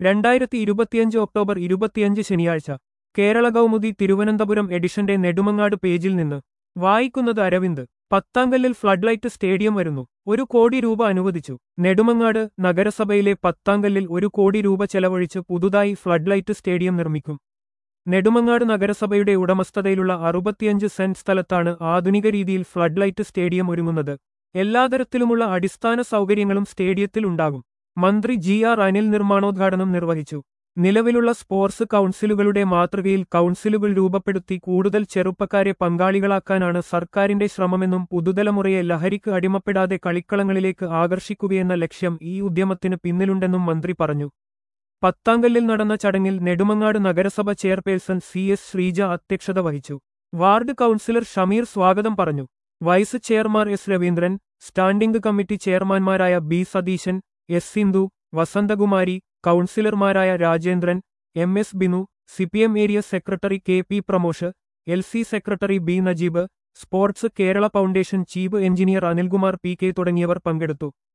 രണ്ടായിരത്തി ഇരുപത്തിയഞ്ച് ഒക്ടോബർ ഇരുപത്തിയഞ്ച് ശനിയാഴ്ച കേരള കൗമുദി തിരുവനന്തപുരം എഡിഷന്റെ നെടുമങ്ങാട് പേജിൽ നിന്ന് വായിക്കുന്നത് അരവിന്ദ് പത്താങ്കല്ലിൽ ഫ്ലഡ്ലൈറ്റ് സ്റ്റേഡിയം വരുന്നു ഒരു കോടി രൂപ അനുവദിച്ചു നെടുമങ്ങാട് നഗരസഭയിലെ പത്താങ്കല്ലിൽ ഒരു കോടി രൂപ ചെലവഴിച്ച് പുതുതായി ഫ്ലഡ്ലൈറ്റ് സ്റ്റേഡിയം നിർമ്മിക്കും നെടുമങ്ങാട് നഗരസഭയുടെ ഉടമസ്ഥതയിലുള്ള അറുപത്തിയഞ്ച് സെന്റ് സ്ഥലത്താണ് ആധുനിക രീതിയിൽ ഫ്ലഡ്ലൈറ്റ് സ്റ്റേഡിയം ഒരുങ്ങുന്നത് എല്ലാതരത്തിലുമുള്ള അടിസ്ഥാന സൗകര്യങ്ങളും സ്റ്റേഡിയത്തിൽ ഉണ്ടാകും മന്ത്രി ജി ആർ അനിൽ നിർമ്മാണോദ്ഘാടനം നിർവഹിച്ചു നിലവിലുള്ള സ്പോർട്സ് കൗൺസിലുകളുടെ മാതൃകയിൽ കൗൺസിലുകൾ രൂപപ്പെടുത്തി കൂടുതൽ ചെറുപ്പക്കാരെ പങ്കാളികളാക്കാനാണ് സർക്കാരിന്റെ ശ്രമമെന്നും പുതുതലമുറയെ ലഹരിക്ക് അടിമപ്പെടാതെ കളിക്കളങ്ങളിലേക്ക് ആകർഷിക്കുകയെന്ന ലക്ഷ്യം ഈ ഉദ്യമത്തിന് പിന്നിലുണ്ടെന്നും മന്ത്രി പറഞ്ഞു പത്താങ്കല്ലിൽ നടന്ന ചടങ്ങിൽ നെടുമങ്ങാട് നഗരസഭ ചെയർപേഴ്സൺ സി എസ് ശ്രീജ അധ്യക്ഷത വഹിച്ചു വാർഡ് കൗൺസിലർ ഷമീർ സ്വാഗതം പറഞ്ഞു vice chairman S Raveendran standing committee ചെയർമാൻമാരായ ബി സതീശൻ എസ് സിന്ധു വസന്തകുമാരി കൗൺസിലർമാരായ Rajendran M S Binu CPM area secretary K P Pramosh L C secretary B Najeeb sports Kerala foundation chief engineer Anilkumar P K തുടങ്ങിയവർ പങ്കെടുത്തു